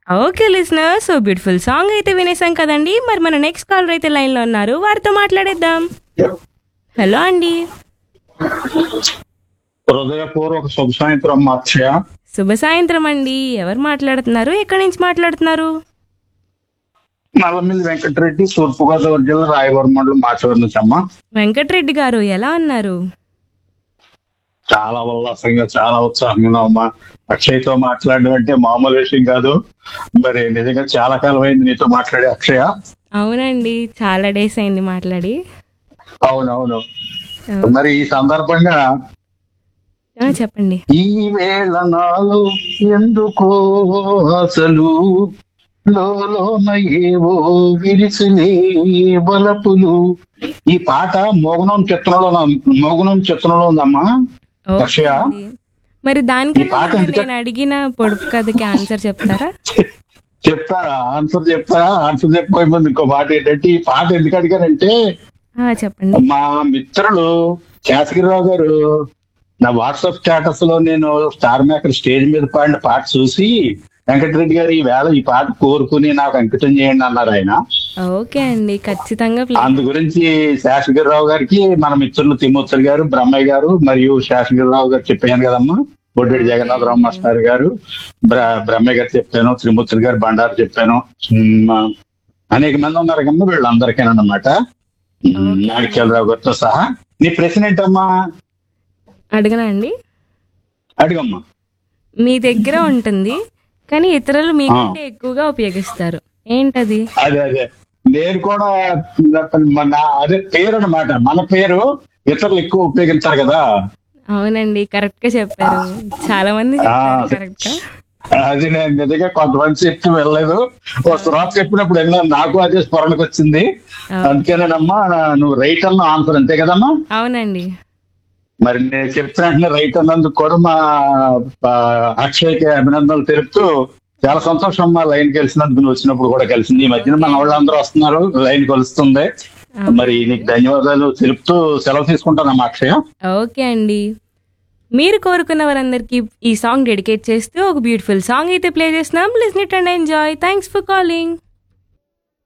Okay listener so beautiful song అయితే వినేసాం కదండి మరి మన నెక్స్ట్ కాలర్ అయితే లైన్ లో ఉన్నారు వారితో మాట్లాడేద్దాం హలో అండి హృదయపూర్వక శుభ సాయంత్రం అక్షయ శుభ సాయంత్రం అండి ఎవరు మాట్లాడుతున్నారు ఎక్కడి నుంచి మాట్లాడుతున్నారు నల్లమిల్లి వెంకటరెడ్డి తూర్పుగోదావరి జిల్లా రాయవరం మండలం మాచవరం నుంచి అమ్మ వెంకటరెడ్డి గారు ఎలా ఉన్నారు చాలా ఉల్లాసంగా చాలా ఉత్సాహంగా అమ్మా అక్షయ్తో మాట్లాడడం అంటే మామూలు విషయం కాదు మరి నిజంగా చాలా కాలం అయింది నీతో మాట్లాడే అక్షయ అవునండి చాలా డేస్ అయింది మాట్లాడి అవునవును మరి ఈ సందర్భంగా ఆ, చెప్పండి ఈ వేళ నాలో ఎందుకో అసలు లోన ఏవో విరిసిలే బలపులు ఈ పాట మోగనం చిత్రంలో మోగనం చిత్రంలో ఉందమ్మా ఓకే అక్షయ అండి. మరి ఈ దానికన్నా పాట ముందు ఎందుకు- నేను అడిగిన పొడుపు కథకి ఆన్సర్ చెప్తారా చెప్తారా ఆన్సర్ చెప్తారా ఆన్సర్ చెప్పబోయే ముందు ఇంకో పాట ఏంటంటే ఈ పాట ఎందుకు అడిగానంటే ఆ, చెప్పండి మా మిత్రులు శాసగిరిరావు గారు నా వాట్సాప్ స్టేటస్ లో నేను స్టార్ మేకర్ స్టేజ్ మీద పాడిన పాట చూసి వెంకటరెడ్డి గారు ఈ వేళ ఈ పాట కోరుకుని నాకు అంకితం చేయండి అన్నారు ఆయన ఓకే అండి ఖచ్చితంగా ప్లే అందు గురించి శాసగిరిరావు గారికి మన మిత్రులు తిమ్మూర్తి గారు బ్రహ్మయ్య గారు మరియు శాసగిరిరావు గారు చెప్పాను కదమ్మా బొడ్డెడి జగన్నాథరావు మాస్టర్ గారు బ్ర- బ్రహ్మయ్య గారు చెప్పాను త్రిమూర్తి గారు బండారు చెప్పాను ఉమ్, అనేక మంది ఉన్నారు కమ్మా వీళ్ళందరికీనమాట నాడికేలరావు గారితో సహా నీ ప్రశ్న ఏంటమ్మా అడగనా అండి అడిగమ్మా మీ దగ్గర ఉంటుంది కానీ ఇతరులు మీకంటే ఎక్కువగా ఉపయోగిస్తారు ఏంటది అదే అదే నేను కూడా మన అదే పేరు అన్నమాట మన పేరు ఇతరులు ఎక్కువ ఉపయోగించారు కదా అవునండి కరెక్ట్ గా చెప్పారు చాలా మంది ఆ, కరెక్ట్ గా అది నేను నిజంగా కొంతమంది చెప్పి వెళ్ళలేదు ఓ శ్రోత చెప్పినప్పుడు వెళ్ళాను నాకు అదే స్మరణకు వచ్చింది అందుకేనేనమ్మా నువ్వు రైట్ అన్న ఆన్సర్ అంతే కదమ్మా అవునండి మరి నేను చెప్తున్నా రైట్ అన్నందుకు కూడా మా ఆ, అక్షయ్కి అభినందనలు తెలుపుతూ చాలా సంతోషం అమ్మా లైన్ కలిసినందుకు నువ్వు వచ్చినప్పుడు కూడా కలిసింది ఈ మధ్యన మన వాళ్ళందరూ వస్తున్నారు లైన్ కలుస్తుంది మరి నీకు ధన్యవాదాలు తెలుపుతూ సెలవు తీసుకుంటానమ్మా అక్షయ ఓకే అండి మీరు కోరుకున్న వారందరికీ ఈ సాంగ్ డెడికేట్ చేస్తూ ఒక బ్యూటిఫుల్ సాంగ్ అయితే ప్లే చేస్తున్నాం listen it and enjoy thanks for calling